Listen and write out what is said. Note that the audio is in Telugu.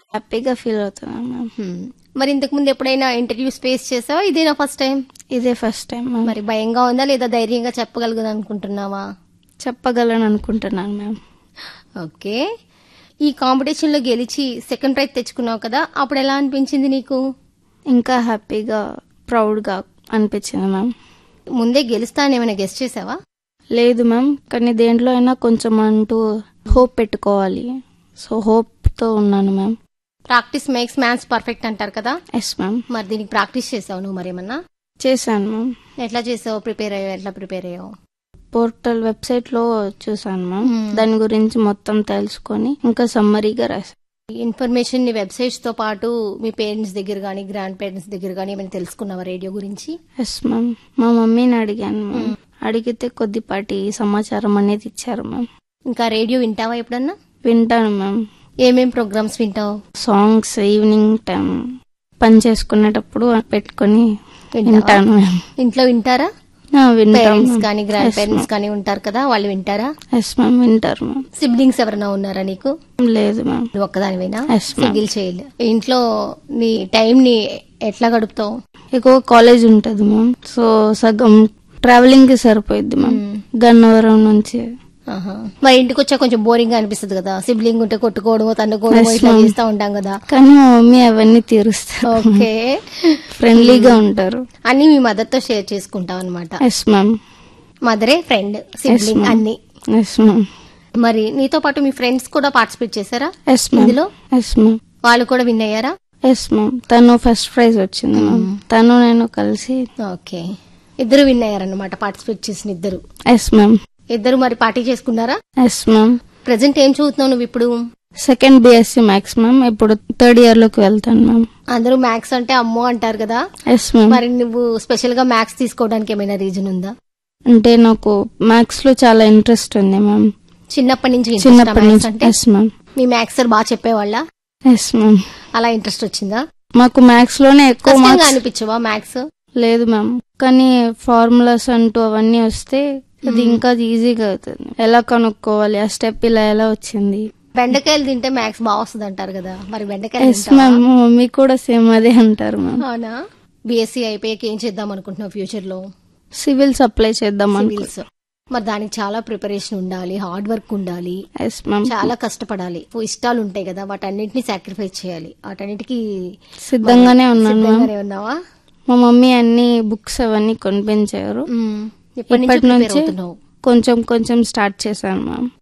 హ్యాపీగా ఫీల్ అవుతున్నాను మ్యామ్ హ్మ్. మరి ఇంతకు ముందు ఎప్పుడైనా ఇంటర్వ్యూస్ ఫేస్ చేసావా ఇదేనా ఫస్ట్ టైం ఇదే ఫస్ట్ టైం మ్యామ్ మరి భయంగా ఉందా లేదా ధైర్యంగా చెప్పగలుగుదా అనుకుంటున్నావా చెప్పగలను అనుకుంటున్నాను మ్యామ్ ఓకే ఈ కాంపిటీషన్ లో గెలిచి సెకండ్ ప్రైజ్ తెచ్చుకున్నావు కదా అప్పుడు ఎలా అనిపించింది నీకు ఇంకా హ్యాపీగా ప్రౌడ్గా అనిపించింది మ్యామ్ ముందే గెలుస్తా అని ఏమైనా గెస్ట్ చేసావా లేదు మ్యామ్ కానీ దేంట్లో అయినా కొంచెం అంటూ హోప్ పెట్టుకోవాలి సో హోప్తో ఉన్నాను ma'am practice makes maths perfect అంటారు కదా ఎస్ మ్యామ్ మరి దీనికి ప్రాక్టీస్ చేసావు నువ్వు మరేమన్నా చేశాను మ్యామ్ ఎట్లా చేసావు ప్రిపేర్ అయ్యావు ఎట్లా ప్రిపేర్ అయ్యావు పోర్టల్ వెబ్సైట్లో చూసాను మ్యామ్ Hmm. దాని గురించి మొత్తం తెలుసుకొని ఇంకా సమ్మరీగా రాశాను ఇన్ఫర్మేషన్ ని వెబ్సైట్స్ తో పాటు మీ పేరెంట్స్ దగ్గర గానీ గ్రాండ్ పేరెంట్స్ దగ్గర గానీ ఏమైనా తెలుసుకున్నావా రేడియో గురించి ఎస్ మ్యామ్ మా మమ్మీని అడిగాను మ్యామ్ అడిగితే కొద్దిపాటి సమాచారం అనేది ఇచ్చారు మ్యామ్ ఇంకా రేడియో వింటావా ఎప్పుడన్నా వింటాను మ్యామ్ ఏమేం ప్రోగ్రామ్స్ వింటావు సాంగ్స్ ఈవినింగ్ టైం పని చేసుకునేటప్పుడు పెట్టుకొని వింటావా? వింటాను మ్యామ్ ఇంట్లో వింటారా ఆ, వింటాం పేరెంట్స్ మ్యామ్. కానీ గ్రాండ్ Yes, పేరెంట్స్ మ్యామ్. కానీ ఉంటారు కదా వాళ్ళు వింటారా ఎస్ మ్యామ్ వింటారు మ్యామ్ సిబ్లింగ్స్ ఎవరైనా ఉన్నారా నీకు లేదు మ్యామ్ నువ్వు ఒక్కదానివేనా Yes, ma'am. సింగిల్ చైల్డ్ ఇంట్లో నీ టైం ని ఎట్లా గడుపుతావు ఎక్కువ కాలేజ్ ఉంటుంది మ్యామ్ సో సగం ట్రావెలింగ్ కి సరిపోయింది మ్యామ్ మ్మ్. గన్నవరం నుంచి ఆహా. మరి ఇంటికి వచ్చా కొంచెం బోరింగ్ గా అనిపిస్తుంది కదా సిబ్లింగ్ ఉంటే కొట్టుకోవడమో తన్నుకోవడమో Yes, ఇట్లా ma'am. చేస్తా ఉంటాం కదా కానీ మా మమ్మీ అవన్నీ తీరుస్తారు ఓకే ఫ్రెండ్లీగా ఉంటారు అన్ని మీ మదర్ తో షేర్ చేసుకుంటాం అనమాట ఎస్ మ్యామ్ మదరే ఫ్రెండ్ సిబ్లింగ్ ma'am. అన్ని ఎస్ మ్యామ్ మరి నీతో పాటు మీ ఫ్రెండ్స్ కూడా పార్టిసిపేట్ చేశారా ఎస్ మ్యామ్ ఇందులో ఎస్ మ్యామ్ వాళ్ళు కూడా విన్ అయ్యారా ఎస్ మ్యామ్ తను ఫస్ట్ ప్రైజ్ వచ్చింది మ్యామ్ తను నేను కలిసి ఓకే ఇద్దరు విన్ అయ్యారన్నమాట పార్టిసిపేట్ చేసిన ఇద్దరు ఎస్ మ్యామ్ ఇద్దరు మరి పార్టీ చేసుకున్నారా ఎస్ మ్యామ్ ప్రజెంట్ ఏం చదువుతున్నావు నువ్వు ఇప్పుడు సెకండ్ బిఎస్సి మ్యాథ్స్ మ్యామ్ ఇప్పుడు థర్డ్ ఇయర్ లోకి వెళ్తాను మ్యామ్ అందరూ మ్యాథ్స్ అంటే అమ్మో అంటారు కదా ఎస్ మ్యామ్ మరి నువ్వు స్పెషల్ గా మ్యాథ్స్ తీసుకోవడానికి ఏమైనా రీజన్ ఉందా అంటే నాకు మ్యాథ్స్ లో చాలా ఇంట్రెస్ట్ ఉంది మ్యామ్ చిన్నప్పటి నుంచి interest ఆ చిన్నప్పటి maths నుంచి అంటే ఎస్ మ్యామ్ మీ మ్యాథ్స్ సార్ బాగా చెప్పేవాళ్ళ ఎస్ మ్యామ్ అలా ఇంట్రెస్ట్ వచ్చిందా మాకు మ్యాథ్స్ లోనే ఎక్కువ కష్టంగా మార్క్స్ అనిపించవా మ్యాథ్స్ లేదు మ్యామ్ కానీ ఫార్ములాస్ అంటూ అవన్నీ వస్తే అది ఇంకా ఈజీగా అవుతుంది ఎలా కనుక్కోవాలి ఆ స్టెప్ ఇలా ఎలా వచ్చింది బెండకాయలు తింటే మ్యాథ్స్ బాగా వస్తుంది అంటారు కదా మరి బెండకాయలు ఎస్ తింటావా? మ్యామ్ మా మమ్మీ కూడా సేమ్ అదే అంటారు మ్యామ్ అవునా బీఎస్సీ అయిపోయాక ఏం చేద్దాం అనుకుంటున్నావు ఫ్యూచర్ లో సివిల్స్ అప్లై చేద్దాం అనుకో సివిల్స్ మరి దానికి చాలా ప్రిపరేషన్ ఉండాలి హార్డ్ వర్క్ ఉండాలి ఎస్ మ్యామ్ చాలా కష్టపడాలి ఓ ఇష్టాలు ఉంటాయి కదా వాటన్నిటిని సాక్రిఫైస్ చేయాలి వాటన్నిటికి సిద్ధంగానే ఉన్నాను మ్యామ్ సిద్ధంగానే ఉన్నావా మా మమ్మీ అన్ని బుక్స్ అవన్నీ కొనిపించారు మ్మ్. ఎప్పటి నుంచి ఇప్పటి ప్రిపేర్ నుంచి అవుతున్నావు కొంచెం కొంచెం స్టార్ట్ చేశాను మ్యామ్